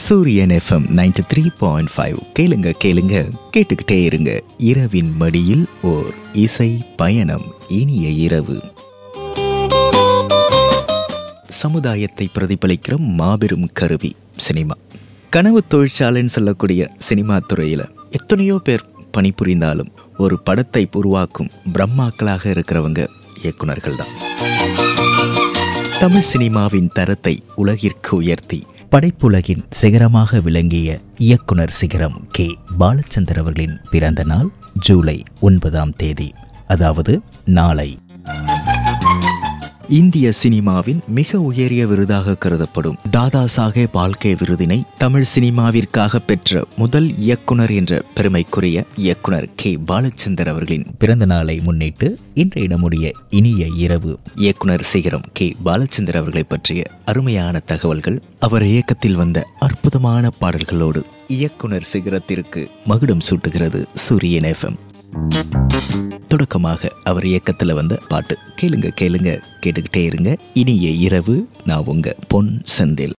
சூரியன் FM ninety three point five கேளுங்க கேளுங்க கேட்டுக்கிட்டே இருங்க இரவின் மடியில் ஓர் இசை பயணம் இனிய இரவு சமுதாயத்தை பிரதிபலிக்கிற மாபெரும் கருவி சினிமா கனவு தொழிற்சாலைன்னு சொல்லக்கூடிய சினிமா துறையில் எத்தனையோ பேர் பணிபுரிந்தாலும் ஒரு படத்தை உருவாக்கும் பிரம்மாக்களாக இருக்கிறவங்க இயக்குனர்கள் தான் தமிழ் சினிமாவின் தரத்தை உலகிற்கு உயர்த்தி படைப்புலகின் சிகரமாக விளங்கிய இயக்குனர் சிகரம் கே பாலச்சந்தர் அவர்களின் பிறந்த நாள் ஜூலை ஒன்பதாம் தேதி அதாவது நாளை இந்திய சினிமாவின் மிக உயரிய விருதாக கருதப்படும் தாதா சாஹேப் பால்கே விருதினை தமிழ் சினிமாவிற்காக பெற்ற முதல் இயக்குனர் என்ற பெருமைக்குரிய இயக்குனர் கே பாலச்சந்தர் அவர்களின் பிறந்த நாளை முன்னிட்டு இன்றைய நம்முடைய இனிய இரவு இயக்குனர் சிகரம் கே பாலச்சந்தர் அவர்களை பற்றிய அருமையான தகவல்கள் அவர் இயக்கத்தில் வந்த அற்புதமான பாடல்களோடு இயக்குனர் சிகரத்திற்கு மகுடம் சூட்டுகிறது சூரியன் எஃப்எம் தொடக்கமாக அவர் இயக்கத்தில் வந்த பாட்டு கேளுங்க கேளுங்க கேட்டுக்கிட்டே இருங்க இனிய இரவு நான் உங்க பொன் செந்தில்